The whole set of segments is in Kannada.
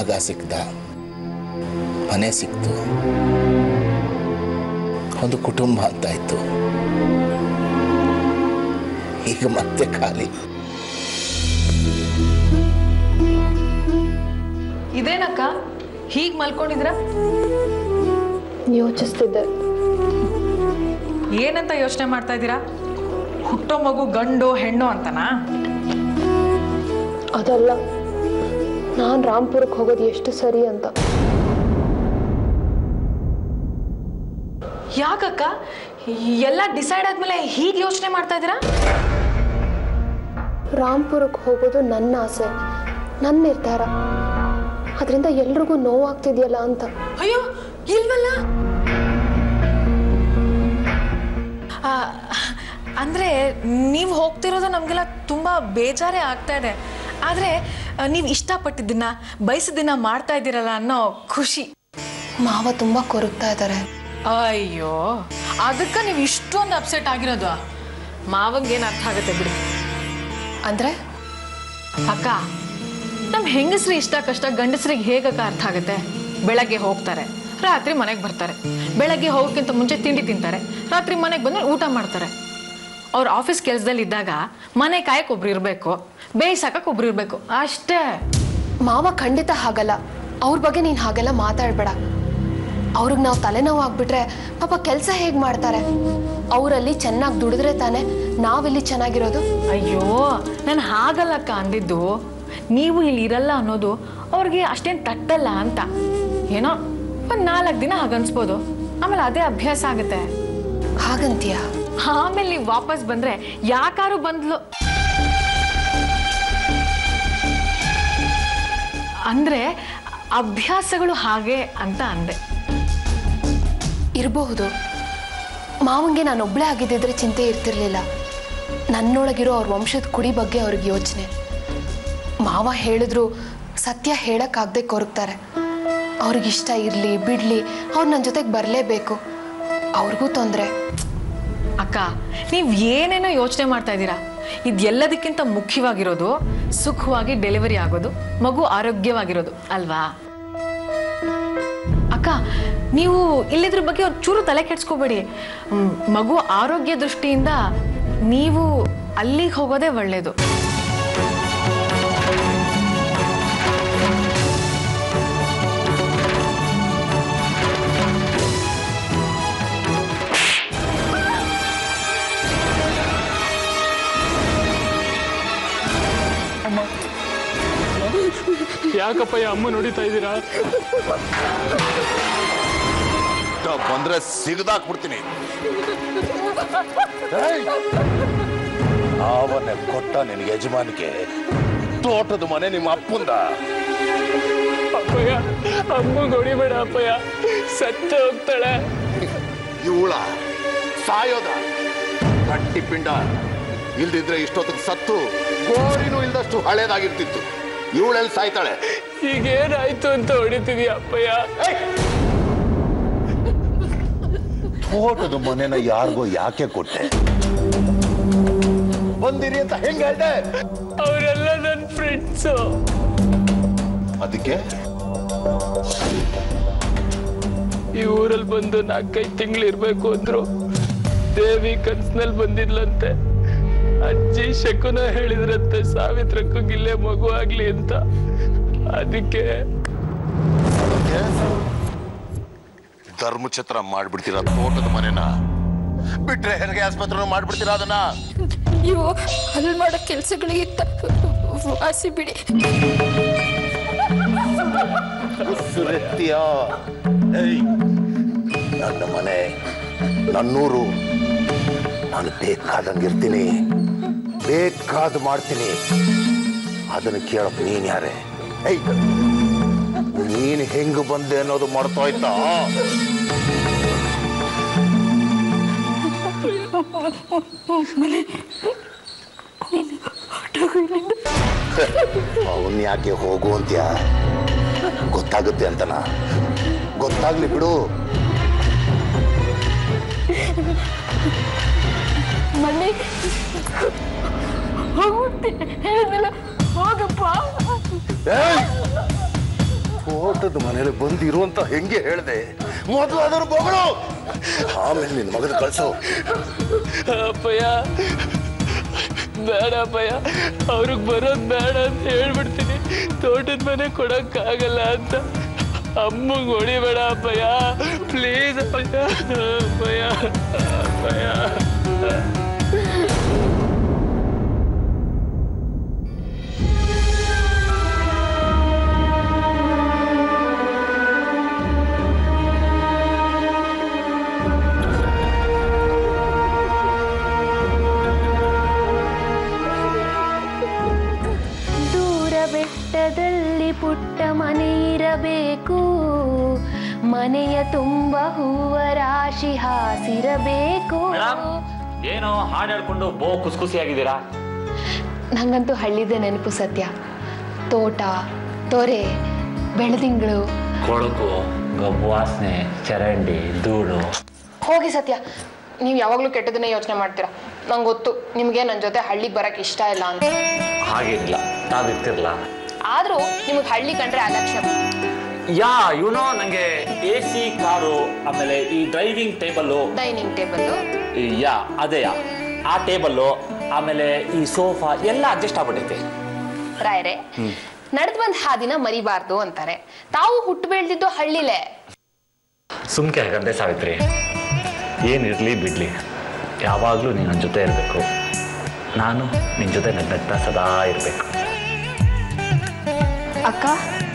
ಮಗ ಸಿಕ್ದ ಮನೆ ಸಿಕ್ತು ಒಂದು ಕುಟುಂಬ ಅಂತಾಯ್ತು ಈಗ ಮತ್ತೆ ಖಾಲಿ ಇದೇನಕ್ಕ ಹೀಗ್ ಮಲ್ಕೊಂಡಿದ್ರ ಯೋಚಿಸ್ತಿದ್ದೆ ಏನಂತ ಯೋಚನೆ ಮಾಡ್ತಾ ಇದ್ದೀರಾ ಹುಟ್ಟೋ ಮಗು ಗಂಡು ಹೆಣ್ಣು ಅಂತನಾ ಅದಲ್ಲ ನಾನು ರಾಮ್ಪುರಕ್ಕೆ ಹೋಗೋದು ಎಷ್ಟು ಸರಿ ಅಂತ ಯಾಕಕ್ಕ ಎಲ್ಲ ಡಿಸೈಡ್ ಆದ್ಮೇಲೆ ಹೀಗೆ ಯೋಚನೆ ಮಾಡ್ತಾ ಇದ್ದೀರಾ ರಾಮ್ಪುರಕ್ಕೆ ಹೋಗೋದು ನನ್ನ ಆಸೆ ನನ್ನ ನಿರ್ಧಾರ ಅದರಿಂದ ಎಲ್ರಿಗೂ ನೋವಾಗ್ತಿದೆಯಲ್ಲ ಅಂತ ಅಯ್ಯೋ ಇಲ್ವಲ್ಲ ಆ, ಅಂದ್ರೆ ನೀವು ಹೋಗ್ತಿರೋದು ನಮಗೆಲ್ಲ ತುಂಬಾ ಬೇಜಾರೇ ಆಗ್ತಾ ಇದೆ ಆದ್ರೆ ನೀವು ಇಷ್ಟಪಟ್ಟಿದ್ದನ್ನ ಬಯಸಿದ್ದನ್ನ ಮಾಡ್ತಾ ಇದ್ದೀರಲ್ಲ ಅನ್ನೋ ಖುಷಿ ಮಾವ ತುಂಬಾ ಕೊರಗ್ತಾ ಇದ್ದಾರೆ ಅಯ್ಯೋ ಅದಕ್ಕೆ ನೀವು ಇಷ್ಟೊಂದು ಅಪ್ಸೆಟ್ ಆಗಿರೋದು ಮಾವಂಗೆ ಏನು ಅರ್ಥ ಆಗುತ್ತೆ ಬಿಡಿ ಅಂದ್ರೆ ಅಕ್ಕ ನಮ್ಮ ಹೆಂಗಸ್ರು ಇಷ್ಟ ಕಷ್ಟ ಗಂಡಸ್ರಿಗೆ ಹೇಗಕ್ಕ ಅರ್ಥ ಆಗುತ್ತೆ ಬೆಳಗ್ಗೆ ಹೋಗ್ತಾರೆ ರಾತ್ರಿ ಮನೆಗೆ ಬರ್ತಾರೆ ಬೆಳಗ್ಗೆ ಹೋಗೋಕ್ಕಿಂತ ಮುಂಚೆ ತಿಂಡಿ ತಿಂತಾರೆ ರಾತ್ರಿ ಮನೆಗೆ ಬಂದು ಊಟ ಮಾಡ್ತಾರೆ ಅವ್ರ ಆಫೀಸ್ ಕೆಲಸದಲ್ಲಿ ಇದ್ದಾಗ ಮನೆ ಕಾಯಕ್ಕೆ ಒಬ್ರು ಇರಬೇಕು ಬೇಯಿಸಾಕಕ್ಕೆ ಒಬ್ರು ಇರಬೇಕು ಅಷ್ಟೇ ಮಾವ ಖಂಡಿತ ಹಾಗಲ್ಲ ಅವ್ರ ಬಗ್ಗೆ ನೀನು ಹಾಗೆಲ್ಲ ಮಾತಾಡ್ಬೇಡ ಅವ್ರಿಗೆ ನಾವು ತಲೆನೋವು ಆಗ್ಬಿಟ್ರೆ ಪಾಪ ಕೆಲಸ ಹೇಗೆ ಮಾಡ್ತಾರೆ ಅವರಲ್ಲಿ ಚೆನ್ನಾಗಿ ದುಡಿದ್ರೆ ತಾನೆ ನಾವಿಲ್ಲಿ ಚೆನ್ನಾಗಿರೋದು ಅಯ್ಯೋ ನಾನು ಹಾಗಲ್ಲಕ್ಕ ಅಂದಿದ್ದು ನೀವು ಇಲ್ಲಿ ಇರಲ್ಲ ಅನ್ನೋದು ಅವ್ರಿಗೆ ಅಷ್ಟೇನು ತಟ್ಟಲ್ಲ ಅಂತ ಏನೋ ಒಂದು ನಾಲ್ಕು ದಿನ ಹಾಗನ್ಸ್ಬೋದು ಆಮೇಲೆ ಅದೇ ಅಭ್ಯಾಸ ಆಗುತ್ತೆ ಹಾಗಂತೀಯ ಆಮೇಲೆ ನೀವು ವಾಪಸ್ ಬಂದ್ರೆ ಯಾಕಾರು ಬಂದ್ಲು ಅಂದ್ರೆ ಅಭ್ಯಾಸಗಳು ಹಾಗೆ ಅಂತ ಅಂದೆ ಇರಬಹುದು ಮಾವಂಗೆ ನಾನು ಒಬ್ಳೇ ಆಗಿದ್ದಿದ್ರೆ ಚಿಂತೆ ಇರ್ತಿರ್ಲಿಲ್ಲ ನನ್ನೊಳಗಿರೋ ಅವ್ರ ವಂಶದ ಕುಡಿ ಬಗ್ಗೆ ಅವ್ರಿಗೆ ಯೋಚನೆ ಮಾವ ಹೇಳಿದ್ರು ಸತ್ಯ ಹೇಳಕ್ಕಾಗದೆ ಕೊರಗ್ತಾರೆ ಅವ್ರಿಗಿಷ್ಟ ಇರಲಿ ಬಿಡ್ಲಿ ಅವ್ರು ನನ್ನ ಜೊತೆಗೆ ಬರಲೇಬೇಕು ಅವ್ರಿಗೂ ತೊಂದರೆ ಅಕ್ಕ ನೀವು ಏನೇನೋ ಯೋಚನೆ ಮಾಡ್ತಾ ಇದ್ದೀರಾ ಇದೆಲ್ಲದಕ್ಕಿಂತ ಮುಖ್ಯವಾಗಿರೋದು ಸುಖವಾಗಿ ಡೆಲಿವರಿ ಆಗೋದು ಮಗು ಆರೋಗ್ಯವಾಗಿರೋದು ಅಲ್ವಾ ಅಕ್ಕ ನೀವು ಇಲ್ಲಿದ್ರ ಬಗ್ಗೆ ಒಂದು ಚೂರು ತಲೆ ಕೆಡ್ಸ್ಕೋಬೇಡಿ ಮ್, ಮಗು ಆರೋಗ್ಯ ದೃಷ್ಟಿಯಿಂದ ನೀವು ಅಲ್ಲಿಗೆ ಹೋಗೋದೇ ಒಳ್ಳೆಯದು ಯಾಕಪ್ಪ ಈ ಅಮ್ಮ ನೋಡಿತಾ ಇದ್ದೀರಾ ಬಂದ್ರೆ ಸಿಗದಾಕ್ಬಿಡ್ತೀನಿ ಅವನ್ನೇ ಕೊಟ್ಟ ನಿನಗೆ ಯಜಮಾನಿಗೆ ತೋಟದ ಮನೆ ನಿಮ್ಮ ಅಪ್ಪಂದ ಅಪ್ಪಯ್ಯ ಅಮ್ಮ ಹೊಡಿಬೇಡ ಅಪ್ಪಯ್ಯ ಸತ್ತ ಹೋಗ್ತಾಳೆ ಇವಳ ಸಾಯೋದ ಗಟ್ಟಿ ಪಿಂಡ ಇಲ್ದಿದ್ರೆ ಇಷ್ಟೊತ್ತಿಗೆ ಸತ್ತು ಗೋರಿನೂ ಇಲ್ದಷ್ಟು ಹಳೇದಾಗಿರ್ತಿತ್ತು ಇವಳೆಲ್ಲಿ ಸಾಯ್ತಾಳೆ ಈಗೇನಾಯ್ತು ಅಂತ ಹೊಡಿತಿದೀಯ ಅಪ್ಪಯ್ಯ ತೋಟದ ಮನೆನ ಯಾರಿಗೋ ಯಾಕೆ ಕೊಟ್ಟೆ ಬಂದಿರಿ ಅಂತ ಹೆಂಗ್ ಹೇಳ್ದೆ ಅವರೆಲ್ಲ ನನ್ನ ಫ್ರೆಂಡ್ಸು ಅದಕ್ಕೆ ಈ ಊರಲ್ಲಿ ಬಂದು ನಾಲ್ಕೈದು ತಿಂಗಳು ಇರ್ಬೇಕು ಅಂದ್ರು ದೇವಿ ಕನ್ಸ್ನಲ್ಲಿ ಬಂದಿದ್ಲಂತೆ ಅಜ್ಜಿ ಶಕುನ ಹೇಳಿದ್ರಂತೆ ಸಾವಿತ್ರಕ್ಕೂ ಗಿಲ್ಲೆ ಮಗು ಆಗ್ಲಿ ಅಂತ ಅದಕ್ಕೆ ಅದಕ್ಕೆ ಧರ್ಮಛತ್ರ ಮಾಡ್ಬಿಡ್ತೀರಾ ತೋಟದ ಮನೆನ ಬಿಟ್ರೆ ಹೆರಿಗೆ ಆಸ್ಪತ್ರೆ ಮಾಡ್ಬಿಡ್ತೀರಾ ಅದನ್ನ ಇವು ಅಲ್ಲಿ ಮಾಡೋ ಕೆಲಸಗಳಿಗಿಂತ ವಾಸಿ ಬಿಡಿ ಸುರತ್ಯ ಏಯ್ ನನ್ನ ಮನೆ ನನ್ನೂರು ನಾನು ಬೇಕಾದಂಗಿರ್ತೀನಿ ಬೇಕಾದ್ ಮಾಡ್ತೀನಿ ಅದನ್ನ ಕೇಳಕ್ ನೀನ್ ಯಾರೇ ಏಯ್ ನೀನ್ ಹೆಂಗ್ ಬಂದೆ ಅನ್ನೋದು ಮರ್ತೋಯ್ತಾ ಅವನ್ ಯಾಕೆ ಹೋಗು ಅಂತ್ಯ ಗೊತ್ತಾಗುತ್ತೆ ಅಂತನಾ ಗೊತ್ತಾಗ್ಲಿ ಬಿಡು ಮನೆ ಹೋಗುತ್ತೆ ಹೇಳಿದ್ನಲ್ಲ ಹೋಗಪ್ಪ ಏಯ್! ತೋಟದ ಮನೇಲಿ ಬಂದಿರುವಂತ ಹೆಂಗೆ ಹೇಳ್ದೆ ಮೊದಲು ಅದರ ಬಗಳು ಆಮೇಲೆ ನಿನ್ನ ಮಗನ ಕಳ್ಸು ಅಪ್ಪಯ್ಯ ಬೇಡ ಅಪ್ಪಯ್ಯ ಅವ್ರಿಗೆ ಬರೋದು ಬೇಡ ಅಂತ ಹೇಳ್ಬಿಡ್ತೀನಿ ತೋಟದ ಮನೆ ಕೊಡಕ್ಕಾಗಲ್ಲ ಅಂತ ಅಮ್ಮಂಗೆ ಹೊಡಿಬೇಡ ಅಪ್ಪಯ್ಯ ಪ್ಲೀಸ್ ಅಪ್ಪಯ್ಯ ಅಪ್ಪಯ್ಯ ಅಪ್ಪಯ್ಯ ದೂರ ಬೆಟ್ಟದಲ್ಲಿ ಪುಟ್ಟ ಮನೆ ಇರಬೇಕು ಮನೆಯ ತುಂಬ ಹೂವ ರಾಶಿ ಹಾಸಿರಬೇಕು ಮೇಡಮ್ ಏನೋ ಹಾಡು ಹೇಳ್ಕೊಂಡು ಬೋ ಖುಷಿ ಖುಷಿಯಾಗಿದ್ದೀರಾ ನಂಗಂತೂ ಹಳ್ಳಿದೆ ನೆನಪು ಸತ್ಯ ತೋಟ ತೊರೆ ಬೆಳದಿಂಗಳು ಕೊಳಕು ಗಬ್ಬು ವಾಸನೆ ಚರಂಡಿ ಧೂಳು ಹೋಗಿ ಸತ್ಯ ನೀವು ಯಾವಾಗಲೂ ಕೆಟ್ಟದನ್ನೇ ಯೋಚನೆ ಮಾಡ್ತೀರಾ ನಂಗೆ ಗೊತ್ತು ನಿಮಗೆ ನನ್ನ ಜೊತೆ ಹಳ್ಳಿಗೆ ಬರಕ್ಕೆ ಇಷ್ಟ ಇಲ್ಲ ಅಂತ ಹಾಗೇನಿಲ್ಲ ನಾವಿರ್ತಿರ್ಲ ಆದರೂ ನಿಮಗೆ ಹಳ್ಳಿ ಕಂಡ್ರೆ ಅಲಕ್ಷ್ಯ ಯಾ ಯುನೋ ನಂಗೆ ಎ ಸಿ ಕಾರು ಆಮೇಲೆ ಈ ಡ್ರೈವಿಂಗ್ ಟೇಬಲ್ಲು ಡೈನಿಂಗ್ ಟೇಬಲ್ಲು ಯಾ ಅದೇಯಾ ಆ ಟೇಬಲ್ಲು ಆಮೇಲೆ ಈ ಸೋಫಾ ಎಲ್ಲ ಅಡ್ಜಸ್ಟ್ ಆಗ್ಬಿಟ್ಟೈತೆ ರಾಯರೇ ನಡೆದು ಬಂದ ಹಾದಿನ ಮರಿಬಾರ್ದು ಅಂತಾರೆ ತಾವು ಹುಟ್ಟು ಬೆಳೆದಿದ್ದು ಹಳ್ಳಿಲೇ ಸುಮ್ಕೆ ಹಾಗಂದೆ ಸಾವಿತ್ರಿ ಏನಿರಲಿ ಬಿಡ್ಲಿ ಯಾವಾಗಲೂ ನೀನು ನನ್ನ ಜೊತೆ ಇರಬೇಕು ನಾನು ನಿನ್ನ ಜೊತೆ ನಗ್ನಗ್ತಾ ಸದಾ ಇರಬೇಕು ಅಕ್ಕ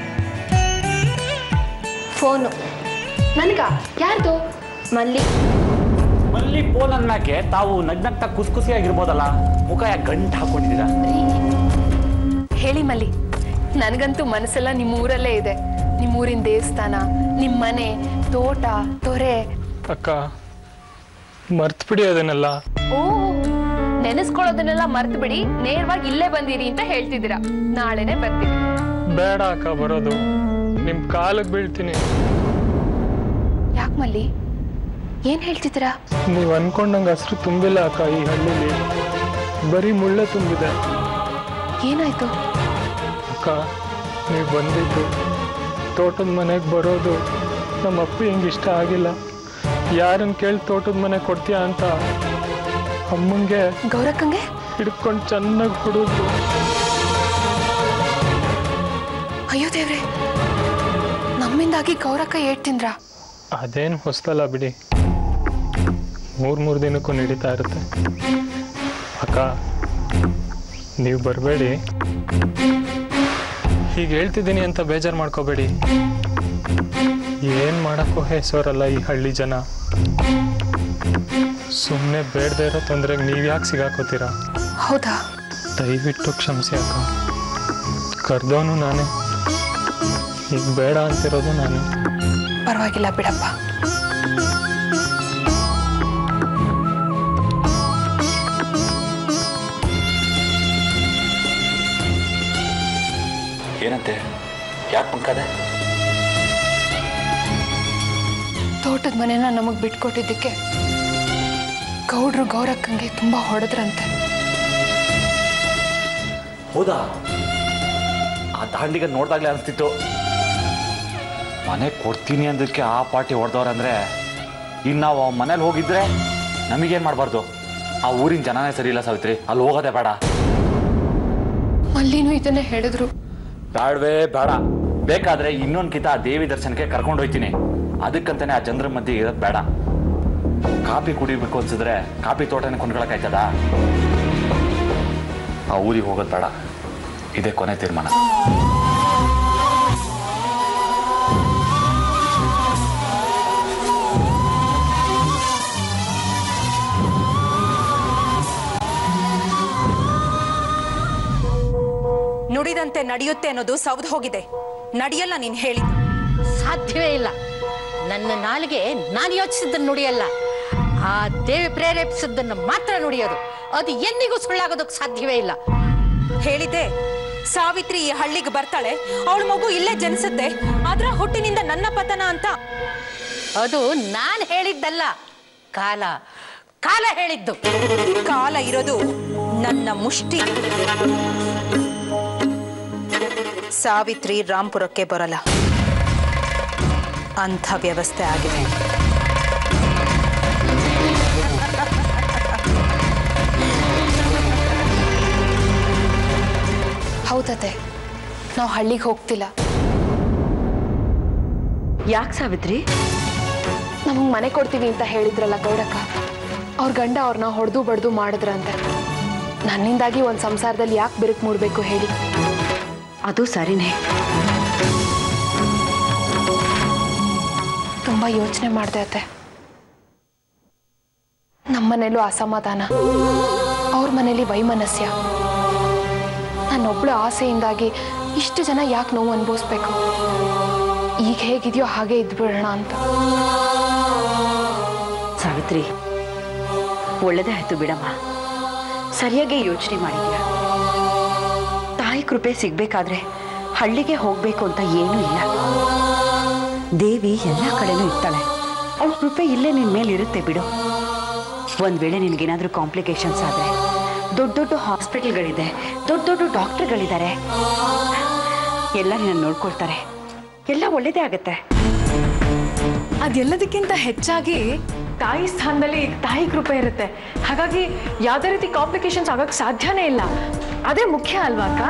ಫೋನು ನನಗ ಯಾರ್ದು ಮಲ್ಲಿ ಮಲ್ಲಿ ಫೋನ್ ಅನ್ನಾಕೆ ತಾವು ನಗ್ನಗ್ತಾ ಖುಷಿ ಖುಷಿಯಾಗಿರ್ಬೋದಲ್ಲ ಮುಖ ಯಾಕೆ ಗಂಟು ಹಾಕೊಂಡಿದ್ದೀರಾ ಹೇಳಿ ಮಲ್ಲಿ ನನಗಂತೂ ಮನಸ್ಸೆಲ್ಲ ನಿಮ್ಮ ಊರಲ್ಲೇ ಇದೆ ನಿಮ್ಮ ಊರಿನ ದೇವಸ್ಥಾನ ನಿಮ್ಮ ಮನೆ ತೋಟ ತೊರೆ ಅಕ್ಕ ಮರ್ತ್ಬಿಡಿ ಅದನ್ನೆಲ್ಲ ಓ ನೆನೆಸ್ಕೊಳ್ಳೋದನ್ನೆಲ್ಲ ಮರ್ತು ಬಿಡಿ ನೇರವಾಗಿ ಇಲ್ಲೇ ಬಂದಿರಿ ಅಂತ ಹೇಳ್ತಿದ್ದೀರಾ ನಾಳೆನೆ ಬರ್ತೀವಿ ಬೇಡ ಅಕ್ಕ ಬರೋದು ನಿಮ್ ಕಾಲಿಗೆ ಬೀಳ್ತೀನಿ ಯಾಕೆ ಮಲ್ಲಿ ಏನ್ ಹೇಳ್ತಿದ್ದೀರಾ ನೀವು ಅನ್ಕೊಂಡಂಗೆ ಹಸ್ರು ತುಂಬಿಲ್ಲ ಅಕ್ಕ ಈ ಹಳ್ಳಿಲಿ ಬರೀ ಮುಳ್ಳೆ ತುಂಬಿದೆ ಏನಾಯ್ತು ಅಕ್ಕ ನೀವು ಬಂದಿದ್ದು ತೋಟದ ಮನೆಗೆ ಬರೋದು ನಮ್ಮ ಅಪ್ಪ ಹಿಂಗೆ ಇಷ್ಟ ಆಗಿಲ್ಲ ಯಾರನ್ನ ಕೇಳಿ ತೋಟದ ಮನೆ ಕೊಡ್ತೀಯಾ ಅಂತ ಅಮ್ಮಂಗೆ ಗೌರಕ್ಕಂಗೆ ಹಿಡ್ಕೊಂಡು ಚೆನ್ನಾಗಿ ಹುಡುದ್ರು ಅಯ್ಯೋ ದೇವ್ರೆ ನಮ್ಮಿಂದಾಗಿ ಗೌರಕ್ಕ ಹೇಳ್ತಿಂದ್ರ ಅದೇನು ಹೊಸದಲ್ಲ ಬಿಡಿ ಮೂರು ಮೂರು ದಿನಕ್ಕೂ ನಡೀತಾ ಇರುತ್ತೆ ಅಕ್ಕ ನೀವು ಬರಬೇಡಿ ಹೀಗೆ ಹೇಳ್ತಿದ್ದೀನಿ ಅಂತ ಬೇಜಾರು ಮಾಡ್ಕೋಬೇಡಿ ಏನು ಮಾಡೋಕ್ಕೂ ಹೆಸರಲ್ಲ ಈ ಹಳ್ಳಿ ಜನ ಸುಮ್ಮನೆ ಬೇಡದೇ ಇರೋ ತೊಂದರೆಗೆ ನೀವು ಯಾಕೆ ಸಿಗಾಕೋತೀರಾ ಹೌದಾ ದಯವಿಟ್ಟು ಕ್ಷಮಿಸಿ ಅಕ್ಕ ಕರ್ದವನು ನಾನೇ ಈಗ ಬೇಡ ಅಂತಿರೋದು ನಾನೇ ಪರವಾಗಿಲ್ಲ ಬಿಡಪ್ಪ ಏನಂತೆ ಯಾಕೆ ಪಂಕದೆ ತೋಟದ ಮನೆನ ನಮಗ್ ಬಿಟ್ಕೊಟ್ಟಿದ್ದಕ್ಕೆ ಗೌಡ್ರು ಗೌರಕ್ಕಂಗೆ ತುಂಬಾ ಹೊಡೆದ್ರಂತೆ ಹೌದಾ ಆ ದಾಂಡಿಗ ನೋಡ್ದಾಗ್ಲೇ ಅನಿಸ್ತಿತ್ತು ಮನೆ ಕೊಡ್ತೀನಿ ಅಂದಕ್ಕೆ ಆ ಪಾರ್ಟಿ ಹೊಡೆದವ್ರಂದ್ರೆ ಇನ್ನು ನಾವು ಮನೇಲಿ ಹೋಗಿದ್ರೆ ನಮಗೇನು ಮಾಡಬಾರ್ದು ಆ ಊರಿನ ಜನನೇ ಸರಿ ಇಲ್ಲ ಸಾವಿತ್ರಿ ಅಲ್ಲಿ ಹೋಗೋದೇ ಬೇಡ ಮಲ್ಲಿನೂ ಇದನ್ನೇ ಹೇಳಿದ್ರು ಬೇಡವೇ ಬೇಡ ಬೇಕಾದ್ರೆ ಇನ್ನೊಂದ್ಕಿತ ಆ ದೇವಿ ದರ್ಶನಕ್ಕೆ ಕರ್ಕೊಂಡು ಹೋಯ್ತೀನಿ ಅದಕ್ಕಂತಾನೆ ಆ ಜನರ ಮಧ್ಯೆ ಇರೋದು ಬೇಡ ಕಾಫಿ ಕುಡಿಬೇಕು ಅನ್ಸಿದ್ರೆ ಕಾಫಿ ತೋಟನೇ ಕೊಂಡ್ಕೊಳಕ್ಕಾಯ್ತದ ಆ ಊರಿಗೆ ಹೋಗೋದು ಬೇಡ ಇದೇ ಕೊನೆ ತೀರ್ಮಾನ ನುಡಿದಂತೆ ನಡೆಯುತ್ತೆ ಅನ್ನೋದು ಸೌದು ಹೋಗಿದೆ ನಡೆಯಲ್ಲ ನೀನ್ ಹೇಳಿದ್ದು ಸಾಧ್ಯವೇ ಇಲ್ಲ ನನ್ನ ನಾಲಿಗೆ ನಾನು ಯೋಚಿಸಿದ್ದನ್ನು ನುಡಿಯಲ್ಲ ಆ ದೇವಿ ಪ್ರೇರೇಪಿಸಿದ್ದನ್ನು ಮಾತ್ರ ನುಡಿಯೋದು ಅದು ಎಂದಿಗೂ ಸುಳ್ಳಾಗೋದಕ್ಕೆ ಸಾಧ್ಯವೇ ಇಲ್ಲ ಹೇಳಿದ್ದೆ ಸಾವಿತ್ರಿ ಈ ಹಳ್ಳಿಗೆ ಬರ್ತಾಳೆ ಅವಳ ಮಗು ಇಲ್ಲೇ ಜನಿಸುತ್ತೆ ಆದ್ರ ಹುಟ್ಟಿನಿಂದ ನನ್ನ ಪತನ ಅಂತ ಅದು ನಾನು ಹೇಳಿದ್ದಲ್ಲ ಕಾಲ ಕಾಲ ಹೇಳಿದ್ದು ಕಾಲ ಇರೋದು ನನ್ನ ಮುಷ್ಟಿ ಸಾವಿತ್ರಿ ರಾಂಪುರಕ್ಕೆ ಬರಲ್ಲ ಅಂಥ ವ್ಯವಸ್ಥೆ ಆಗಿದೆ ಹೌದತ್ತೆ ನಾವು ಹಳ್ಳಿಗೆ ಹೋಗ್ತಿಲ್ಲ ಯಾಕೆ ಸಾವಿತ್ರಿ ನಮಗೆ ಮನೆ ಕೊಡ್ತೀವಿ ಅಂತ ಹೇಳಿದ್ರಲ್ಲ ಗೌಡಕ್ಕ ಅವ್ರ ಗಂಡ ಅವ್ರನ್ನ ಹೊಡೆದು ಬಡ್ದು ಮಾಡಿದ್ರಂತೆ ನನ್ನಿಂದಾಗಿ ಒಂದು ಸಂಸಾರದಲ್ಲಿ ಯಾಕೆ ಬಿರುಕು ಮೂಡಬೇಕು ಹೇಳಿ ಅದು ಸರಿನೇ ತುಂಬ ಯೋಚನೆ ಮಾಡಿದೆ ಅತ್ತೆ ನಮ್ಮನೇಲೂ ಅಸಮಾಧಾನ ಅವ್ರ ಮನೇಲಿ ವೈಮನಸ್ಯ ನನ್ನೊಬ್ಳ ಆಸೆಯಿಂದಾಗಿ ಇಷ್ಟು ಜನ ಯಾಕೆ ನೋವು ಅನುಭವಿಸ್ಬೇಕು ಈಗ ಹೇಗಿದೆಯೋ ಹಾಗೆ ಇದ್ಬಿಡೋಣ ಅಂತ ಸಾವಿತ್ರಿ ಒಳ್ಳೆದೇ ಆಯ್ತು ಬಿಡಮ್ಮ ಸರಿಯಾಗಿ ಯೋಚನೆ ಮಾಡಿದ್ಯಾ ತಾಯಿ ಕೃಪೆ ಸಿಗ್ಬೇಕಾದ್ರೆ ಹಳ್ಳಿಗೆ ಹೋಗ್ಬೇಕು ಅಂತ ಏನೂ ಇಲ್ಲ ದೇವಿ ಎಲ್ಲ ಕಡೆನೂ ಇರ್ತಾಳೆ ಅವಳ ಕೃಪೆ ಇಲ್ಲೇ ನಿನ್ ಮೇಲೆ ಇರುತ್ತೆ ಬಿಡು ಒಂದ್ ವೇಳೆ ನಿನ್ಗೇನಾದ್ರೂ ಕಾಂಪ್ಲಿಕೇಶನ್ಸ್ ಆದ್ರೆ ದೊಡ್ಡ ದೊಡ್ಡ ಹಾಸ್ಪಿಟಲ್ಗಳಿದೆ ದೊಡ್ಡ ದೊಡ್ಡ ಡಾಕ್ಟರ್ಗಳಿದ್ದಾರೆ ಎಲ್ಲ ನಿನ್ನ ನೋಡ್ಕೊಳ್ತಾರೆ ಎಲ್ಲ ಒಳ್ಳೇದೇ ಆಗತ್ತೆ ಅದೆಲ್ಲದಕ್ಕಿಂತ ಹೆಚ್ಚಾಗಿ ತಾಯಿ ಸ್ಥಾನದಲ್ಲಿ ತಾಯಿ ಕೃಪೆ ಇರುತ್ತೆ ಹಾಗಾಗಿ ಯಾವುದೇ ರೀತಿ ಕಾಂಪ್ಲಿಕೇಶನ್ಸ್ ಆಗಕ್ಕೆ ಸಾಧ್ಯನೇ ಇಲ್ಲ ಅದೇ ಮುಖ್ಯ ಅಲ್ವಾ ಅಕ್ಕ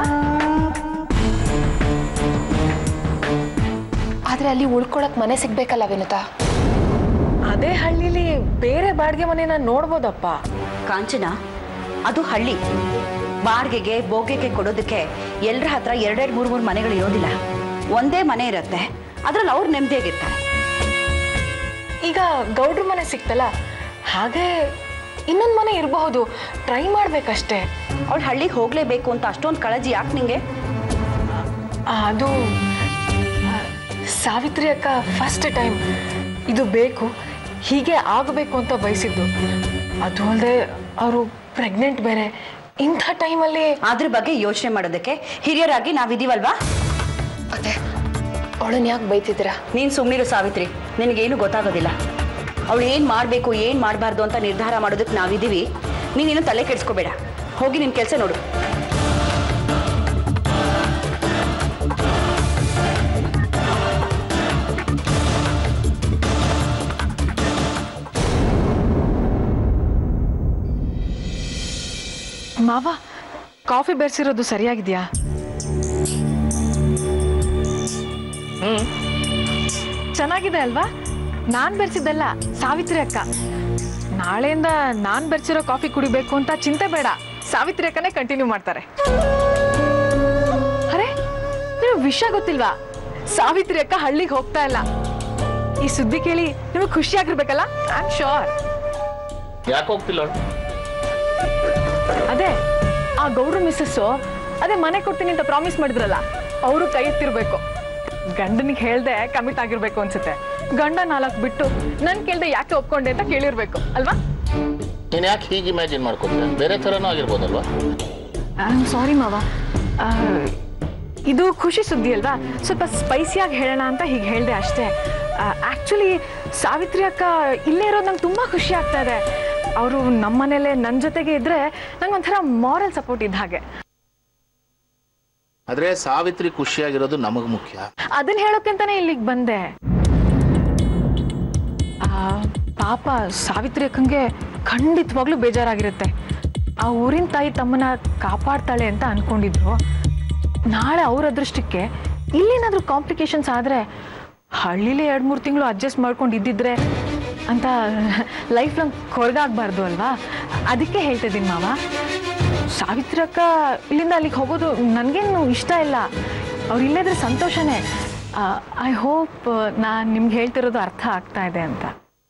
ಆದರೆ ಅಲ್ಲಿ ಉಳ್ಕೊಳಕ್ ಮನೆ ಸಿಗ್ಬೇಕಲ್ಲ ವಿನುತಾ ಅದೇ ಹಳ್ಳಿಲಿ ಬೇರೆ ಬಾಡಿಗೆ ಮನೆನ ನೋಡ್ಬೋದಪ್ಪ ಕಾಂಚನ ಅದು ಹಳ್ಳಿ ಬಾಡಿಗೆಗೆ ಬೋಗೆಗೆ ಕೊಡೋದಕ್ಕೆ ಎಲ್ಲರ ಹತ್ರ ಎರಡೆರಡು ಮೂರು ಮೂರು ಮನೆಗಳು ಇರೋದಿಲ್ಲ ಒಂದೇ ಮನೆ ಇರುತ್ತೆ ಅದ್ರಲ್ಲಿ ಅವ್ರು ನೆಮ್ಮದಿಯಾಗಿರ್ತಾರೆ ಈಗ ಗೌಡ್ರ ಮನೆ ಸಿಕ್ತಲ್ಲ ಹಾಗೆ ಇನ್ನೊಂದು ಮನೆ ಇರಬಹುದು ಟ್ರೈ ಮಾಡ್ಬೇಕಷ್ಟೇ ಅವಳು ಹಳ್ಳಿಗೆ ಹೋಗ್ಲೇಬೇಕು ಅಂತ ಅಷ್ಟೊಂದು ಕಾಳಜಿ ಯಾಕೆ ನಿಂಗೆ ಆ, ಅದು ಆ, ಸಾವಿತ್ರಿ ಅಕ್ಕ ಫಸ್ಟ್ ಟೈಮ್ ಇದು ಬೇಕು ಹೀಗೆ ಆಗಬೇಕು ಅಂತ ಬಯಸಿದ್ದು ಅದು ಅಲ್ಲದೆ ಅವರು ಪ್ರೆಗ್ನೆಂಟ್ ಬೇರೆ ಇಂಥ ಟೈಮಲ್ಲಿ ಅದ್ರ ಬಗ್ಗೆ ಯೋಚನೆ ಮಾಡೋದಕ್ಕೆ ಹಿರಿಯರಾಗಿ ನಾವಿದೀವಲ್ವಾ ಅತ್ತೆ ಅವಳನ್ನ ಯಾಕೆ ಬೈತಿದ್ದೀರಾ ನೀನ್ ಸುಮ್ಮನಿರು ಸಾವಿತ್ರಿ ನಿನಗೇನು ಗೊತ್ತಾಗೋದಿಲ್ಲ ಅವಳು ಏನ್ ಮಾಡ್ಬೇಕು ಏನ್ ಮಾಡಬಾರ್ದು ಅಂತ ನಿರ್ಧಾರ ಮಾಡೋದಕ್ಕೆ ನಾವಿದೀವಿ ನೀನೇನು ತಲೆ ಕೆಡಿಸ್ಕೋಬೇಡ ಹೋಗಿ ನಿನ್ ಕೆಲಸ ನೋಡು ಮಾವ ಕಾಫಿ ಬೆರೆಸಿರೋದು ಸರಿಯಾಗಿದೆಯಾ ಚೆನ್ನಾಗಿದೆ ಅಲ್ವಾ ನಾನ್ ಬೆರೆಸಿದ್ದಲ್ಲ ಸಾವಿತ್ರಿ ಅಕ್ಕ ನಾಳೆಯಿಂದ ನಾನ್ ಬೆರೆಸಿರೋ ಕಾಫಿ ಕುಡಿಬೇಕು ಅಂತ ಚಿಂತೆ ಬೇಡ ಸಾವಿತ್ರಿ ಅಕ್ಕನೇ ಕಂಟಿನ್ಯೂ ಮಾಡ್ತಾರೆ ಅರೆ ನೀವು ವಿಷಯ ಗೊತ್ತಿಲ್ವಾ ಸಾವಿತ್ರಿ ಅಕ್ಕ ಹಳ್ಳಿಗೆ ಹೋಗ್ತಾ ಇಲ್ಲ ಈ ಸುದ್ದಿ ಕೇಳಿ ನಿಮಗೆ ಖುಷಿ ಆಗಿರ್ಬೇಕಲ್ಲ ಐ ಆಮ್ ಶೋರ್ ಯಾಕೆ ಹೋಗ್ತಿಲ್ಲ ಅವ್ಳು? ಅದೇ ಆ ಗೌಡ್ರ ಮಿಸ್ಸಸ್ಸು ಅದೇ ಮನೆ ಕೊಡ್ತೀನಿ ಅಂತ ಪ್ರಾಮಿಸ್ ಮಾಡಿದ್ರಲ್ಲ ಅವರು ಕೈ ಎತ್ತಿರ್ಬೇಕು ಗಂಡನಿಗೆ ಹೇಳ್ದೆ ಕಮಿಟ್ ಆಗಿರ್ಬೇಕು ಅನ್ಸುತ್ತೆ ಗಂಡ ನಾಲ್ಕು ಬಿಟ್ಟು ನನ್ ಕೇಳ್ದೆ ಯಾಕೆ ಒಪ್ಕೊಂಡೆ ಅಂತ ಕೇಳಿರ್ಬೇಕು ಅಲ್ವಾ ನೀನ್ ಯಾಕೆ ಹೀಗೆ ಇಮ್ಯಾಜಿನ್ ಮಾಡ್ಕೊತೀಯ ಬೇರೆ ಥರನೂ ಆಗಿರ್ಬೋದಲ್ವಾ ಸಾರಿ ಮಾವ ಆ, ಇದು ಖುಷಿ ಸುದ್ದಿ ಅಲ್ವಾ ಸ್ವಲ್ಪ ಸ್ಪೈಸಿಯಾಗಿ ಹೇಳೋಣ ಅಂತ ಹೀಗೆ ಹೇಳ್ದೆ ಅಷ್ಟೇ ಆ್ಯಕ್ಚುಲಿ ಸಾವಿತ್ರಿ ಅಕ್ಕ ಇಲ್ಲೇ ಇರೋದು ನಂಗೆ ತುಂಬ ಖುಷಿ ಆಗ್ತಾ ಇದೆ ಅವರು ನಮ್ಮ ಮನೇಲೆ ನನ್ನ ಜೊತೆಗೆ ಇದ್ರೆ ನಂಗೆ ಒಂಥರ ಮಾರಲ್ ಸಪೋರ್ಟ್ ಇದ್ದ ಹಾಗೆ ಆದ್ರೆ ಸಾವಿತ್ರಿ ಖುಷಿಯಾಗಿರೋದು ನಮಗ್ ಮುಖ್ಯ ಅದನ್ನ ಹೇಳೋಕ್ಕಿಂತಾನೆ ಇಲ್ಲಿಗೆ ಬಂದೆ ಆ, ಪಾಪ ಸಾವಿತ್ರಿ ಅಕ್ಕಂಗೆ ಖಂಡಿತವಾಗ್ಲೂ ಬೇಜಾರಾಗಿರುತ್ತೆ ಆ ಊರಿನ ತಾಯಿ ತಮ್ಮನ್ನ ಕಾಪಾಡ್ತಾಳೆ ಅಂತ ಅನ್ಕೊಂಡಿದ್ರು ನಾಳೆ ಅವ್ರ ಅದೃಷ್ಟಕ್ಕೆ ಇಲ್ಲೇನಾದ್ರೂ ಕಾಂಪ್ಲಿಕೇಶನ್ಸ್ ಆದ್ರೆ ಹಳ್ಳಿಲೇ ಎರಡು ಮೂರು ತಿಂಗಳು ಅಡ್ಜಸ್ಟ್ ಮಾಡ್ಕೊಂಡು ಇದ್ದಿದ್ರೆ ಅಂತ ಲೈಫ್ ಲಾಂಗ್ ಕೊರಗಾಗಬಾರ್ದು ಅಲ್ವಾ ಅದಕ್ಕೆ ಹೇಳ್ತಾ ಇದ್ದೀನಿ ಮಾವ ಸಾವಿತ್ರಿ ಅಕ್ಕ ಇಲ್ಲಿಂದ ಅಲ್ಲಿಗೆ ಹೋಗೋದು ನನಗೇನು ಇಷ್ಟ ಇಲ್ಲ ಅವ್ರು ಇಲ್ಲದ್ರೆ ಸಂತೋಷನೇ ಐ ಹೋಪ್ ನಾನು ನಿಮ್ಗೆ ಹೇಳ್ತಿರೋದು ಅರ್ಥ ಆಗ್ತಾ ಇದೆ ಅಂತ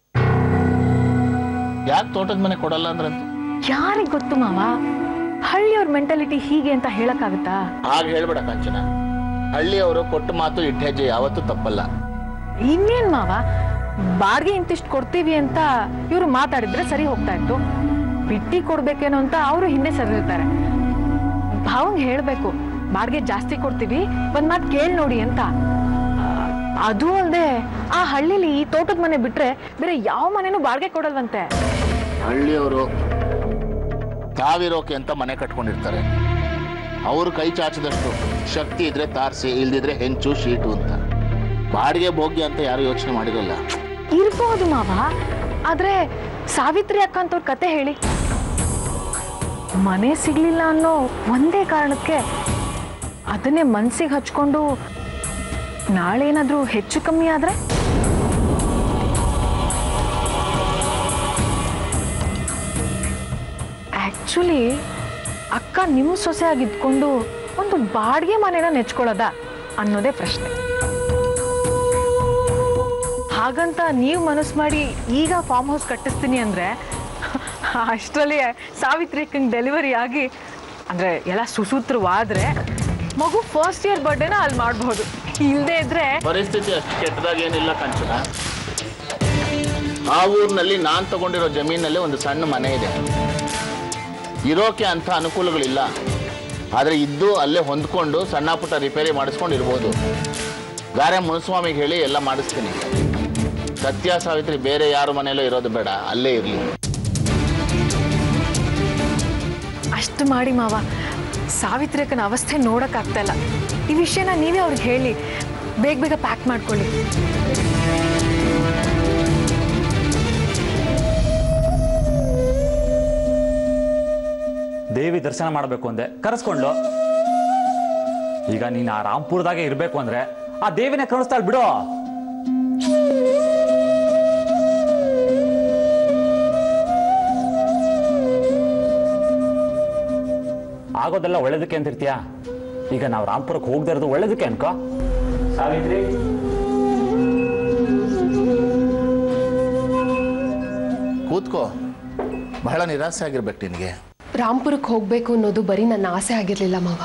ಯಾಕೆ ತೋಟದ ಮನೆ ಕೊಡಲ್ಲ ಅಂದ್ರಂತ ಯಾರಿಗೆ ಗೊತ್ತು ಮಾವ ಹಳ್ಳಿಯವ್ರ ಮೆಂಟಾಲಿಟಿ ಹೀಗೆ ಅಂತ ಹೇಳಕ್ಕಾಗುತ್ತಾ ಹಾಗ ಹೇಳ್ಬೇಡ ಕಾಂಚನ ಹಳ್ಳಿಯವರು ಕೊಟ್ಟ ಮಾತು ಇಟ್ಟ ಹೆಜ್ಜೆ ಯಾವತ್ತೂ ತಪ್ಪಲ್ಲ ಇನ್ನೇನ್ ಮಾವ ಬಾಡಿಗೆ ಇಂತಿಷ್ಟು ಕೊಡ್ತೀವಿ ಅಂತ ಇವರು ಮಾತಾಡಿದ್ರೆ ಸರಿ ಹೋಗ್ತಾ ಇತ್ತು ಬಿಟ್ಟಿ ಕೊಡ್ಬೇಕೇನೋ ಅಂತ ಅವರು ಹಿಂದೆ ಸರಿರ್ತಾರೆ ಭಾವಂಗ್ ಹೇಳ್ಬೇಕು ಬಾಡಿಗೆ ಜಾಸ್ತಿ ಕೊಡ್ತೀವಿ ಒಂದ್ ಮಾತು ಕೇಳಿ ನೋಡಿ ಅಂತ ಆ, ಅದು ಅಲ್ಲದೆ ಆ ಹಳ್ಳಿಲಿ ಈ ತೋಟದ ಮನೆ ಬಿಟ್ರೆ ಬೇರೆ ಯಾವ ಮನೆನೂ ಬಾಡಿಗೆ ಕೊಡಲ್ವಂತೆ ಹಳ್ಳಿಯವರು ತಾವಿರೋಕೆ ಅಂತ ಮನೆ ಕಟ್ಕೊಂಡಿರ್ತಾರೆ ಅವ್ರು ಕೈ ಚಾಚದಷ್ಟು ಶಕ್ತಿ ಇದ್ರೆ ತಾರ್ಸಿ ಇಲ್ದಿದ್ರೆ ಹೆಂಚು ಶೀಟು ಅಂತ ಬಾಡಿಗೆ ಭೋಗ್ಯ ಅಂತ ಯಾರು ಯೋಚನೆ ಮಾಡಿರಲ್ಲ ಇರ್ಬೋದು ಮಾವ ಆದ್ರೆ ಸಾವಿತ್ರಿ ಅಕ್ಕ ಅಂತವ್ರ ಕತೆ ಹೇಳಿ ಮನೆ ಸಿಗ್ಲಿಲ್ಲ ಅನ್ನೋ ಒಂದೇ ಕಾರಣಕ್ಕೆ ಅದನ್ನೇ ಮನ್ಸಿಗೆ ಹಚ್ಕೊಂಡು ನಾಳೆ ಏನಾದ್ರೂ ಹೆಚ್ಚು ಕಮ್ಮಿ ಆದ್ರೆ ಆಕ್ಚುಲಿ ಅಕ್ಕ ನಿಮ್ಮ ಸೊಸೆ ಆಗಿದ್ಕೊಂಡು ಒಂದು ಬಾಡಿಗೆ ಮನೆನ ನೆಚ್ಕೊಳ್ಳೋದ ಅನ್ನೋದೇ ಪ್ರಶ್ನೆ ಹಾಗಂತ ನೀವು ಮನಸ್ಸು ಮಾಡಿ ಈಗ ಫಾರ್ಮ್ ಹೌಸ್ ಕಟ್ಟಿಸ್ತೀನಿ ಅಂದರೆ ಅಷ್ಟರಲ್ಲಿ ಸಾವಿತ್ರಿ ಅಕ್ಕಂಗೆ ಡೆಲಿವರಿ ಆಗಿ ಅಂದರೆ ಎಲ್ಲ ಸುಸೂತ್ರವಾದರೆ ಮಗು ಫಸ್ಟ್ ಇಯರ್ ಬರ್ಡೇನ ಅಲ್ಲಿ ಮಾಡಬಹುದು ಇಲ್ಲದೆ ಇದ್ರೆ ಪರಿಸ್ಥಿತಿ ಅಷ್ಟು ಕೆಟ್ಟದಾಗೇನಿಲ್ಲ ಕಂಚನ ಆ ಊರಿನಲ್ಲಿ ನಾನ್ ತಗೊಂಡಿರೋ ಜಮೀನಲ್ಲಿ ಒಂದು ಸಣ್ಣ ಮನೆ ಇದೆ ಇರೋಕೆ ಅಂತ ಅನುಕೂಲಗಳಿಲ್ಲ ಆದರೆ ಇದ್ದು ಅಲ್ಲೇ ಹೊಂದ್ಕೊಂಡು ಸಣ್ಣ ಪುಟ್ಟ ರಿಪೇರಿ ಮಾಡಿಸ್ಕೊಂಡು ಇರ್ಬೋದು ಗಾರೆ ಮುನುಸ್ವಾಮಿಗೆ ಹೇಳಿ ಎಲ್ಲ ಮಾಡಿಸ್ತೀನಿ ಸತ್ಯ ಸಾವಿತ್ರಿ ಬೇರೆ ಯಾರ ಮನೆಯಲ್ಲೂ ಇರೋದು ಬೇಡ ಅಲ್ಲೇ ಇರಲಿ ಅಷ್ಟು ಮಾಡಿ ಮಾವ ಸಾವಿತ್ರಿ ಅಕ್ಕನ ಅವಸ್ಥೆ ನೋಡೋಕ್ಕಾಗ್ತಾ ಇಲ್ಲ ಈ ವಿಷಯನ ನೀವೇ ಅವ್ರಿಗೆ ಹೇಳಿ ಬೇಗ ಬೇಗ ಪ್ಯಾಕ್ ಮಾಡ್ಕೊಳ್ಳಿ ದೇವಿ ದರ್ಶನ ಮಾಡಬೇಕು ಅಂದೆ ಕರೆಸ್ಕೊಂಡು ಈಗ ನೀನು ಆ ರಾಂಪುರದಾಗೆ ಇರಬೇಕು ಅಂದ್ರೆ ಆ ದೇವಿನೇ ಕರುಣಿಸ್ತಾಳೆ ಬಿಡು ಆಗೋದೆಲ್ಲ ಒಳ್ಳೇದಕ್ಕೆ ಅಂತಿರ್ತೀಯ ಈಗ ನಾವು ರಾಂಪುರಕ್ಕೆ ಹೋಗದೆ ಇರೋದು ಒಳ್ಳೇದಕ್ಕೆ ಅನ್ಕೋ ಸಾವಿತ್ರಿ ಕೂತ್ಕೋ ಬಹಳ ನಿರಾಸೆ ಆಗಿರ್ಬೇಕು ನಿನಗೆ ರಾಂಪುರಕ್ಕೆ ಹೋಗ್ಬೇಕು ಅನ್ನೋದು ಬರೀ ನನ್ನ ಆಸೆ ಆಗಿರ್ಲಿಲ್ಲ ಮಾವ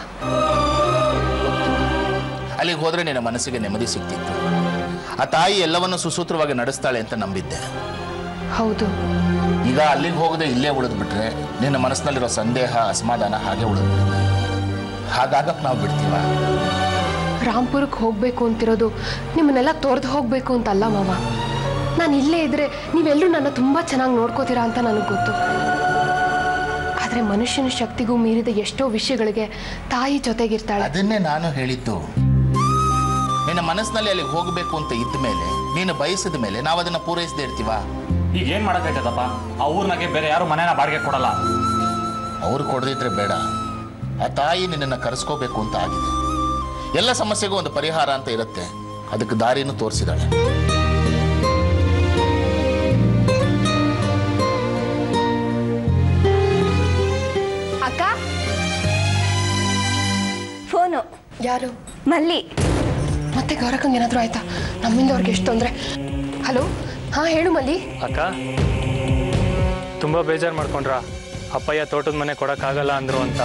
ಅಲ್ಲಿಗೆ ಹೋದ್ರೆ ನಿನ್ನ ಮನಸ್ಸಿಗೆ ನೆಮ್ಮದಿ ಸಿಗ್ತಿತ್ತು ಆ ತಾಯಿ ಎಲ್ಲವನ್ನು ಸುಸೂತ್ರವಾಗಿ ನಡೆಸ್ತಾಳೆ ಅಂತ ನಂಬಿದ್ದೆ ಹೌದು ಈಗ ಅಲ್ಲಿಗೆ ಹೋಗದೆ ಇಲ್ಲೇ ಉಳಿದು ಬಿಟ್ರೆ ನಿನ್ನ ಮನಸ್ಸಿನಲ್ಲಿರೋ ಸಂದೇಹ ಅಸಮಾಧಾನ ಹಾಗೆ ಉಳಿದು ಬಿಡುತ್ತೆ ಹಾಗಾಗಕ್ಕೆ ನಾವು ಬಿಡ್ತೀವ ರಾಂಪುರಕ್ಕೆ ಹೋಗ್ಬೇಕು ಅಂತಿರೋದು ನಿಮ್ಮನ್ನೆಲ್ಲ ತೊರೆದು ಹೋಗ್ಬೇಕು ಅಂತ ಅಲ್ಲ ಮಾವ ನಾನು ಇಲ್ಲೇ ಇದ್ರೆ ನೀವೆಲ್ಲರೂ ನನ್ನ ತುಂಬಾ ಚೆನ್ನಾಗಿ ನೋಡ್ಕೋತೀರಾ ಅಂತ ನನಗೆ ಗೊತ್ತು ಆದ್ರೆ ಮನುಷ್ಯನ ಶಕ್ತಿಗೂ ಮೀರಿದ ಎಷ್ಟೋ ವಿಷಯಗಳಿಗೆ ತಾಯಿ ಜೊತೆಗಿರ್ತಾಳೆ ಅದನ್ನೇ ನಾನು ಹೇಳಿದ್ದು ನಿನ್ನ ಮನಸ್ಸಿನಲ್ಲಿ ಅಲ್ಲಿಗೆ ಹೋಗಬೇಕು ಅಂತ ಇದ್ದ ಮೇಲೆ ನೀನು ಬಯಸಿದ ಮೇಲೆ ನಾವು ಅದನ್ನ ಪೂರೈಸದೇ ಇರ್ತೀವ ಈಗ ಏನ್ ಮಾಡಕ್ಕಾಯ್ತದಪ್ಪ ಆ ಊರ್ನಾಗೆ ಬೇರೆ ಯಾರು ಮನೇನ ಬಾಡಿಗೆ ಕೊಡಲ್ಲ ಅವ್ರು ಕೊಡದಿದ್ರೆ ಬೇಡ ಆ ತಾಯಿ ನಿನ್ನನ್ನು ಕರೆಸ್ಕೋಬೇಕು ಅಂತ ಆಗಿದೆ ಎಲ್ಲ ಸಮಸ್ಯೆಗೂ ಒಂದು ಪರಿಹಾರ ಅಂತ ಇರುತ್ತೆ ಅದಕ್ಕೆ ದಾರಿನೂ ತೋರಿಸಿದಾಳೆ ಅಕ್ಕ ಫೋನು ಯಾರು ಮಲ್ಲಿ ಮತ್ತೆ ಗೌರಕ್ಕಂಗೆ ಏನಾದರೂ ಆಯ್ತಾ ನಮ್ಮಿಂದ ಅವ್ರಿಗೆ ಎಷ್ಟು ತೊಂದರೆ ಹಲೋ ಹಾ ಹೇಳು ಮಲ್ಲಿ ಅಕ್ಕ ತುಂಬ ಬೇಜಾರು ಮಾಡ್ಕೊಂಡ್ರ ಅಪ್ಪಯ್ಯ ತೋಟದ ಮನೆ ಕೊಡಕ್ಕಾಗಲ್ಲ ಅಂದ್ರು ಅಂತ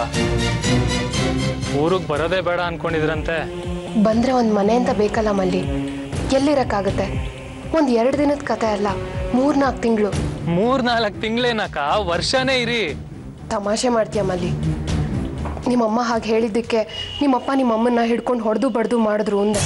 ಊರಿಗೆ ಬರೋದೇ ಬೇಡ ಅನ್ಕೊಂಡಿದ್ರಂತೆ ಬಂದ್ರೆ ಒಂದು ಮನೆ ಅಂತ ಬೇಕಲ್ಲ ಮಲ್ಲಿ ಎಲ್ಲಿರಕ್ಕಾಗತ್ತೆ ಒಂದು ಎರಡು ದಿನದ ಕತೆ ಅಲ್ಲ ಮೂರ್ನಾಲ್ಕು ತಿಂಗಳು ಮೂರ್ನಾಲ್ಕು ತಿಂಗಳೇನಕ್ಕ ವರ್ಷನೇ ಇರಿ ತಮಾಷೆ ಮಾಡ್ತೀಯ ಮಲ್ಲಿ ನಿಮ್ಮಮ್ಮ ಹಾಗೆ ಹೇಳಿದ್ದಕ್ಕೆ ನಿಮ್ಮಪ್ಪ ನಿಮ್ಮಮ್ಮನ್ನ ಹಿಡ್ಕೊಂಡು ಹೊಡೆದು ಬಡ್ದು ಮಾಡಿದ್ರು ಅಂದೆ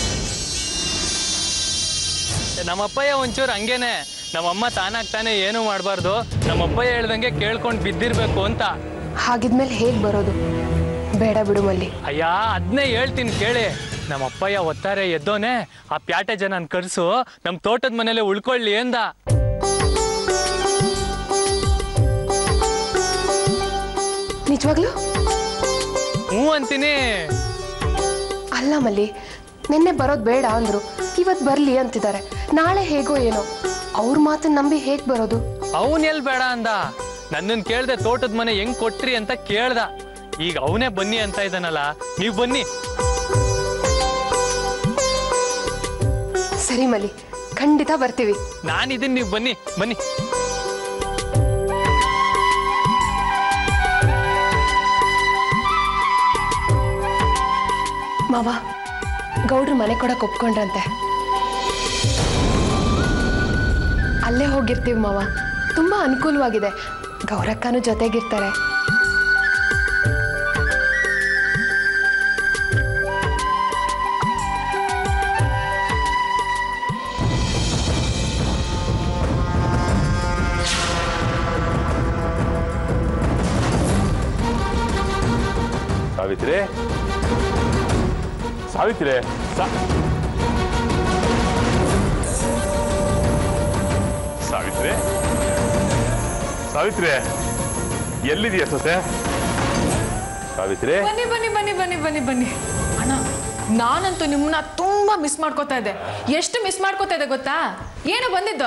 ನಮ್ಮಪ್ಪಯ್ಯ ಒಂಚೂರು ಹಂಗೇನೆ ನಮ್ಮಮ್ಮ ತಾನಾಗ್ ತಾನೇ ಏನು ಮಾಡಬಾರ್ದು ನಮ್ಮಪ್ಪಯ್ಯ ಹೇಳ್ದಂಗೆ ಕೇಳ್ಕೊಂಡು ಬಿದ್ದಿರ್ಬೇಕು ಅಂತ ಹಾಗಿದ್ಮೇಲೆ ಹೇಗೆ ಬರೋದು ಬೇಡ ಬಿಡು ಮಲ್ಲಿ ಅಯ್ಯ ಅದನ್ನೇ ಹೇಳ್ತೀನಿ ಕೇಳಿ ನಮ್ಮ ಅಪ್ಪಯ್ಯ ಒತ್ತಾರೆ ಎದ್ದೋನೆ ಆ ಪ್ಯಾಟೆ ಜನನ್ ಕರ್ಸು ನಮ್ಮ ತೋಟದ ಮನೇಲೆ ಉಳ್ಕೊಳ್ಳಿ ಎಂದ ನಿಜವಾಗ್ಲೂ ಹ್ಞೂ ಅಂತೀನಿ ಅಲ್ಲ ಮಲ್ಲಿ ನಿನ್ನೆ ಬರೋದು ಬೇಡ ಅಂದ್ರು ಇವತ್ತು ಬರಲಿ ಅಂತಿದ್ದಾರೆ ನಾಳೆ ಹೇಗೋ ಏನೋ ಅವ್ರ ಮಾತನ್ನ ನಂಬಿ ಹೇಗೆ ಬರೋದು ಅವನ್ ಎಲ್ ಬೇಡ ಅಂದ ನನ್ನನ್ ಕೇಳ್ದೆ ತೋಟದ ಮನೆ ಹೆಂಗ್ ಕೊಟ್ರಿ ಅಂತ ಕೇಳ್ದ ಈಗ ಅವನೇ ಬನ್ನಿ ಅಂತ ಇದ್ದಾನಲ್ಲ ನೀವ್ ಬನ್ನಿ ಸರಿ ಮಲ್ಲಿ ಖಂಡಿತ ಬರ್ತೀವಿ ನಾನಿದ್ದೀನಿ ನೀವು ಬನ್ನಿ ಬನ್ನಿ ಮಾವ ಗೌಡ್ರು ಮನೆ ಕೊಡಕ್ಕೆ ಒಪ್ಕೊಂಡ್ರಂತೆ ಅಲ್ಲೇ ಹೋಗಿರ್ತೀವಿ ಮಾವ ತುಂಬಾ ಅನುಕೂಲವಾಗಿದೆ ಗೌರಕ್ಕನೂ ಜೊತೆಗಿರ್ತಾರೆ ಸಾವಿತ್ರಿ ಸಾವಿತ್ರಿ ಸಾ ಸಾವಿತ್ರಿ ಸಾವಿತ್ರಿ ಎಲ್ಲಿದೆಯಾ ಸೊಸೆ ಸಾವಿತ್ರಿ ಬನ್ನಿ ಬನ್ನಿ ಬನ್ನಿ ಬನ್ನಿ ಬನ್ನಿ ಬನ್ನಿ ಅಣ್ಣ ನಾನಂತೂ ನಿಮ್ಮನ್ನ ತುಂಬಾ ಮಿಸ್ ಮಾಡ್ಕೋತಾ ಇದ್ದೆ ಎಷ್ಟು ಮಿಸ್ ಮಾಡ್ಕೋತಾ ಇದ್ದೆ ಗೊತ್ತಾ ಏನು ಬಂದಿದ್ದು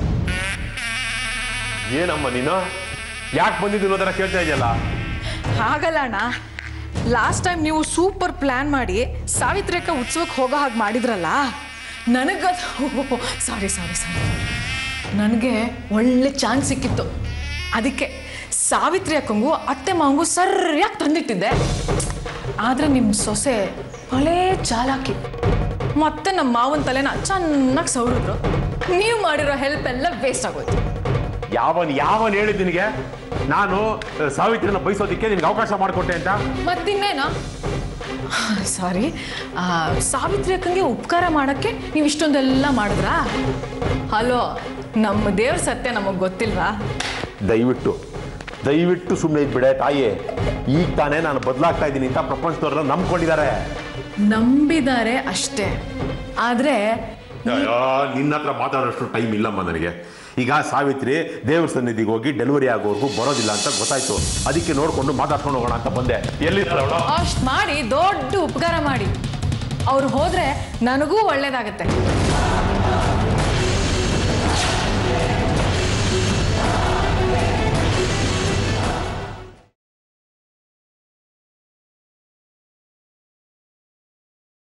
ಏನಮ್ಮ ನೀನು ಯಾಕೆ ಬಂದಿದ್ದು ಅನ್ನೋದನ್ನ ಕೇಳ್ತಾ ಇದೆಯಲ್ಲ ಹಾಗಲ್ಲ ಅಣ್ಣ ಲಾಸ್ಟ್ ಟೈಮ್ ನೀವು ಸೂಪರ್ ಪ್ಲಾನ್ ಮಾಡಿ ಸಾವಿತ್ರಿಕ ಉತ್ಸವಕ್ಕೆ ಹೋಗೋ ಹಾಗೆ ಮಾಡಿದ್ರಲ್ಲ ನನಗದು ಸಾರಿ ಸಾರಿ ಸಾರಿ ನನಗೆ ಒಳ್ಳೆ ಚಾನ್ಸ್ ಸಿಕ್ಕಿತ್ತು ಅದಕ್ಕೆ ಸಾವಿತ್ರಿ ಅಕ್ಕಂಗೂ ಅತ್ತೆ ಮಾವಂಗೂ ಸರಿಯಾಗಿ ತಂದಿಟ್ಟಿದ್ದೆ ಆದರೆ ನಿಮ್ಮ ಸೊಸೆ ಒಳ್ಳೆ ಚಾಲಾಕಿ ಮತ್ತೆ ನಮ್ಮ ಮಾವನ ತಲೆನ ಚೆನ್ನಾಗಿ ಸವರಿದ್ರು ನೀವು ಮಾಡಿರೋ ಹೆಲ್ಪ್ ಎಲ್ಲ ವೇಸ್ಟ್ ಆಗೋಯ್ತು ಯಾವನ್ ಯಾವನ್ ಹೇಳಿದ್ ನಿನಗೆ ನಾನು ಆ, ಸಾವಿತ್ರಿನ ಬಯಸೋದಕ್ಕೆ ನಿನ್ಗೆ ಅವಕಾಶ ಮಾಡಿಕೊಟ್ಟೆ ಅಂತ ಮತ್ತಿನ್ನೇನು ಸಾರಿ ಸಾವಿತ್ರಿ ಅಕ್ಕಂಗೆ ಉಪಕಾರ ಮಾಡಕ್ಕೆ ನೀವು ಇಷ್ಟೊಂದೆಲ್ಲ ಮಾಡಿದ್ರಾ ಹಲೋ ನಮ್ಮ ದೇವ್ರ ಸತ್ಯ ನಮಗೆ ಗೊತ್ತಿಲ್ವಾ ದಯವಿಟ್ಟು ದಯವಿಟ್ಟು ಸುಮ್ಮನೆ ಇದ್ಬಿಡೆ ತಾಯಿ ಈಗ ತಾನೇ ನಾನು ಬದಲಾಗ್ತಾ ಇದ್ದೀನಿ ಅಂತ ಪ್ರಪಂಚದವ್ರೆಲ್ಲ ನಂಬ್ಕೊಂಡಿದ್ದಾರೆ ನಂಬಿದ್ದಾರೆ ಅಷ್ಟೇ ಆದ್ರೆ ಅಯ್ಯೋ ನಿನ್ನ ಹತ್ರ ಮಾತಾಡೋಷ್ಟು ಟೈಮ್ ಇಲ್ಲಮ್ಮ ನನಗೆ ಈಗ ಸಾವಿತ್ರಿ ದೇವ್ರ ಸನ್ನಿಧಿಗೆ ಹೋಗಿ ಡೆಲಿವರಿ ಆಗೋವರೆಗೂ ಬರೋದಿಲ್ಲ ಅಂತ ಗೊತ್ತಾಯ್ತು ಅದಕ್ಕೆ ನೋಡ್ಕೊಂಡು ಮಾತಾಡ್ಕೊಂಡು ಹೋಗೋಣ ಅಂತ ಬಂದೆ ಎಲ್ಲಿದ್ದಾಳೆ ಅವಳು ಅಷ್ಟು ಮಾಡಿ ದೊಡ್ಡ ಉಪಕಾರ ಮಾಡಿ ಅವ್ರು ಹೋದ್ರೆ ನನಗೂ ಒಳ್ಳೇದಾಗತ್ತೆ